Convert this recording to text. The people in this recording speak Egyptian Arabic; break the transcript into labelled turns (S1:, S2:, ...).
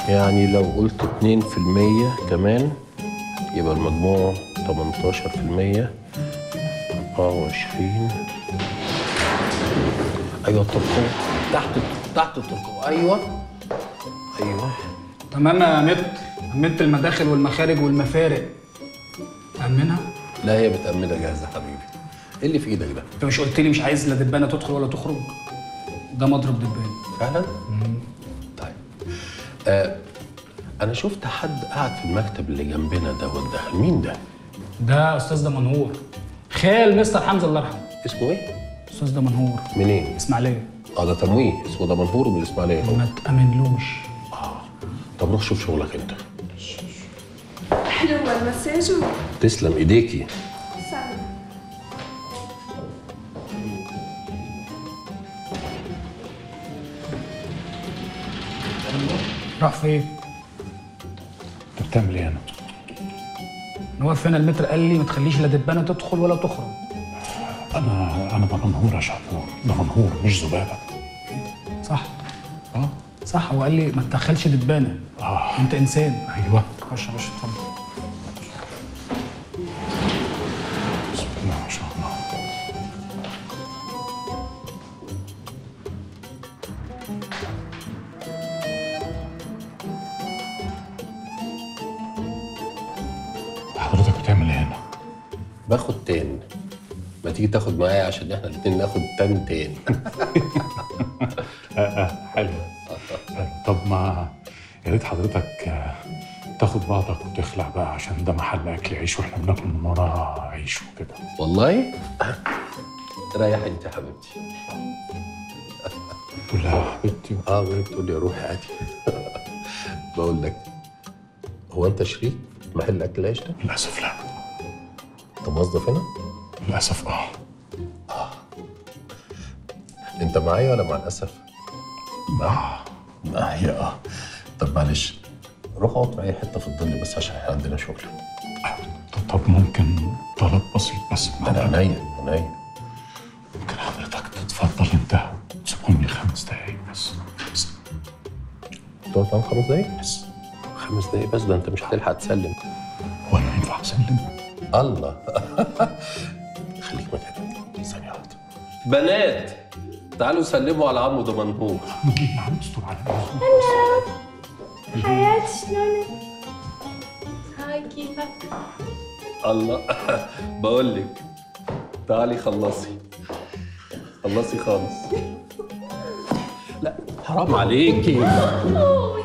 S1: يعني لو قلت 2% كمان يبقى المجموع 18% 24 ايوه الترقوة تحت تحت الترقوة ايوه ايوه
S2: تمام يا متر أمنت المداخل والمخارج والمفارق أمنها؟
S1: لا هي متأمنة جاهزة حبيبي ايه اللي في ايدك ده؟
S2: أنت مش قلت لي مش عايز لا دبانة تدخل ولا تخرج؟ ده مضرب دبان
S1: فعلا؟ طيب آه انا شفت حد قاعد في المكتب اللي جنبنا ده والدخل مين ده؟
S2: ده أستاذ ده منهور خال مستر حمزة الله يرحمه
S1: اسمه ايه؟
S2: أستاذ ده منهور
S1: منين؟
S2: إسماعيلية
S1: اه ده تمويه اسمه ده منهور من الاسماعيليه
S2: ما تأمنلوش
S1: طب روح شوف شغلك انت
S3: حلو المساج
S1: تسلم ايديكي
S3: سلام
S2: راح فين؟
S4: انت بتعمل ايه هنا؟
S2: نواف هنا المتر قال لي ما تخليش لا دبانة تدخل ولا تخرج
S4: انا انا دمنهور يا شعبور دمنهور مش ذبابه
S2: صح
S4: اه
S2: صح هو قال لي ما تدخلش دبانة
S4: اه
S2: أنت إنسان
S4: ايوه
S2: خش يا باشا اتفضل
S4: بسم الله ما شاء الله حضرتك بتعمل ايه هنا؟
S1: باخد تان ما تيجي تاخد معايا عشان احنا الاتنين ناخد تان تان
S4: اه اه حلو حلو طب ما يا ريت حضرتك آه، تاخد بعضك وتخلع بقى عشان ده محل اكل عيش واحنا بناكل من وراه عيش وكده
S1: والله ريح انت يا حبيبتي
S4: تقول لها يا حبيبتي
S1: اه وهي بتقول لي روحي عادي بقول لك هو انت شريك في محل اكل العيش ده؟
S4: للاسف لا
S1: انت موظف هنا؟
S4: للاسف اه
S1: انت معايا ولا مع الاسف؟
S4: آه.
S1: معايا اه طب معلش روح اقعد في اي حته في الظل بس عشان احنا عندنا شغل
S4: طب- طب ممكن طلب بسيط بس من
S1: انا
S4: حضرتك؟
S1: عينيا عينيا
S4: ممكن حضرتك تتفضل انت تسيبهم لي خمس دقايق بس بس
S1: تقعد معاهم خمس دقايق
S4: بس
S1: خمس دقايق بس ده انت مش هتلحق تسلم
S4: هو انا ينفع اسلم؟
S1: الله خليك مكانك ثانية واحدة بنات تعالوا سلموا على عمو ده منهور
S4: يا عم استر على الناس.
S3: حياتي شلونك؟ هاي كيفك؟
S1: الله بقول لك تعالي خلصي خلصي خالص لا حرام عليكي
S3: اوه